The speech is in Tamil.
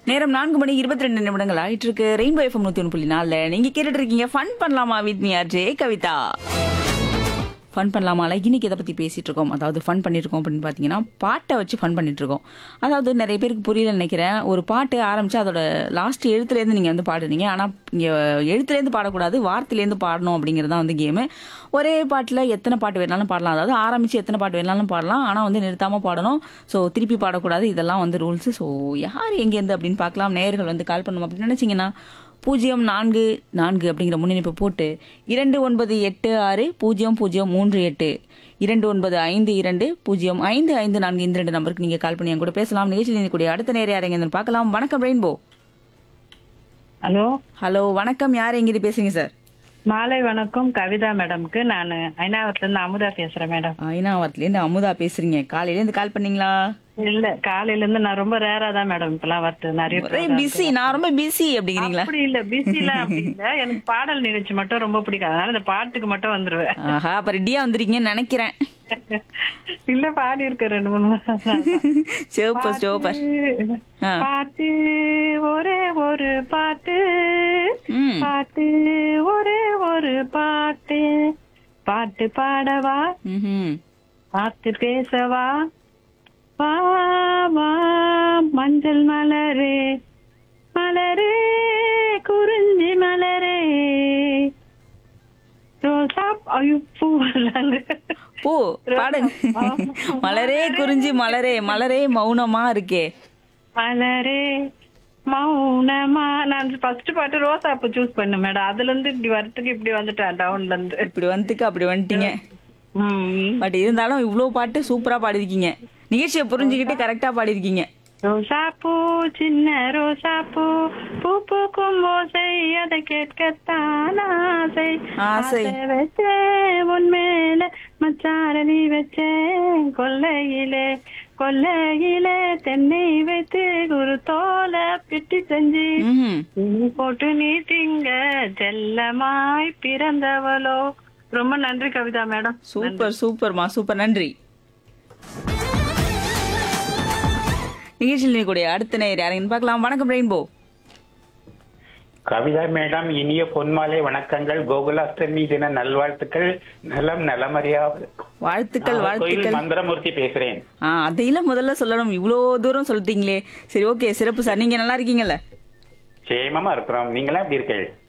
நேரம் நான்கு மணி இருபத்தி ரெண்டு நிமிடங்கள் ஆயிட்டு இருக்கு ரெயின்போ எஃப்எம் நூத்தி ஒன்று புள்ளி நாலுல நீங்க கேட்டுட்டு இருக்கீங்க ஃபன் பண்ணலாமா with me RJ Kavitha fun பண்ணலாமால இன்னைக்கு எதை பத்தி பேசிட்டு இருக்கோம் அதாவது ஃபன் பண்ணிட்டு இருக்கோம் அப்படின்னு பாத்தீங்கன்னா பாட்டை வச்சு ஃபன் பண்ணிட்டு இருக்கோம் அதாவது நிறைய பேருக்கு புரியல நினைக்கிறேன் ஒரு பாட்டு ஆரம்பிச்சு அதோட லாஸ்ட் எழுத்துலேருந்து நீங்க வந்து பாடுறீங்க ஆனா இங்க எழுத்துலேருந்து பாடக்கூடாது வார்த்தையிலேருந்து பாடணும் அப்படிங்கிறது தான் வந்து கேமு ஒரே பாட்டில் எத்தனை பாட்டு வேணாலும் பாடலாம் அதாவது ஆரம்பிச்சு எத்தனை பாட்டு வேணாலும் பாடலாம் ஆனால் வந்து நிறுத்தாமல் பாடணும் ஸோ திருப்பி பாடக்கூடாது இதெல்லாம் வந்து ரூல்ஸ் ஸோ யார் எங்கேருந்து அப்படின்னு பார்க்கலாம் நேயர்கள் வந்து கால் பண்ணணும் அப்படின்னு நினச்சிங்கன்னா பூஜ்ஜியம் நான்கு நான்கு அப்படிங்கிற முன்னிணைப்பு போட்டு இரண்டு ஒன்பது எட்டு ஆறு பூஜ்ஜியம் பூஜ்ஜியம் மூன்று எட்டு இரண்டு ஒன்பது ஐந்து இரண்டு பூஜ்ஜியம் ஐந்து ஐந்து நான்கு இந்த ரெண்டு நம்பருக்கு நீங்கள் கால் பண்ணி என் கூட பேசலாம் நிகழ்ச்சியில் இருக்கக்கூடிய அடுத்த நேரம் யார் எங்கேருந்து பார்க்கலாம் வணக்கம் ரெயின்போ ஹலோ ஹலோ வணக்கம் யார் எங்கிட்டு பேசுறீங்க சார் மாலை வணக்கம் கவிதா மேடம்க்கு நான் ஐநாவத்துல இருந்து அமுதா பேசுறேன் மேடம் ஐநாவத்துலேருந்து அமுதா பேசுறீங்க காலையிலேருந்து கால் பண்ணீங்களா இல்ல காலையில இருந்து நான் ரொம்ப ரேரா தான் மேடம் இப்பெல்லாம் வருது நிறைய ஒரே பிஸி நான் ரொம்ப பிஸி அப்படிங்கிறீங்களா அப்படி இல்ல பிஸில அப்படி இல்ல எனக்கு பாடல் நிகழ்ச்சி மட்டும் ரொம்ப பிடிக்கும் அதனால இந்த பாட்டுக்கு மட்டும் வந்துருவேன் ஆஹா அப்ப ரெடியா வந்திருக்கீங்கன்னு நினைக்கிறேன் இல்ல பாடி இருக்க ரெண்டு மூணு மாசம் சூப்பர் சூப்பர் ஆ. பாட்டு ஒரே ஒரு பாட்டு ம் பாட்டு ஒரே ஒரு பாட்டு பாட்டு பாடவா ம்ஹும். பார்த்து பேசவா வா வா மஞ்சள் மலரே மலரே குறிஞ்சி மலரே ரோசா ஐயோ பூ வரலாங்க பூ பாடுங்க மலரே குறிஞ்சி மலரே மலரே மௌனமா இருக்கே மலரே மௌனமா நான் ஃபர்ஸ்ட் பாட்டு ரோசா பூ சூஸ் பண்ணேன் மேடம் அதுல இருந்து இப்படி வரதுக்கு இப்படி வந்துட்டேன் டவுன்ல இருந்து இப்படி வந்துக்கு அப்படி வந்துட்டீங்க ம். பட் இருந்தாலும் இவ்ளோ பாட்டு சூப்பரா பாடிருக்கீங்க நிகழ்ச்சியை புரிஞ்சுக்கிட்டு கரெக்டா பாடிருக்கீங்க ரோசா பூ சின்ன ரோசா பூ பூ பூக்கும் ஓசை அதை கேட்கத்தான் ஆசை ஆசை. வச்சே உன் மேல மச்சாரணி வச்சே கொல்லையிலே கொல்லையிலே தென்னை வைத்து குரு தோல பிட்டி செஞ்சு ம்ஹும். நீ போட்டு நீ திங்க செல்லமாய் பிறந்தவளோ ரொம்ப நன்றி கவிதா மேடம் சூப்பர் சூப்பர்மா சூப்பர் நன்றி நிகழ்ச்சியில் கூடிய அடுத்த நேர் யாரையும் பார்க்கலாம் வணக்கம் ரெயின்போ கவிதா மேடம் இனிய பொன்மாலை வணக்கங்கள் கோகுலாஷ்டமி தின நல்வாழ்த்துக்கள் நலம் நலமறியாவது வாழ்த்துக்கள் கோயில் வாழ்த்துக்கள் மந்திரமூர்த்தி பேசுறேன் ஆ அதையில முதல்ல சொல்லணும் இவ்வளோ தூரம் சொல்லிட்டீங்களே சரி ஓகே சிறப்பு சார் நீங்க நல்லா இருக்கீங்கல்ல சேமமா இருக்கிறோம் நீங்களா எப்படி இருக்கீங்க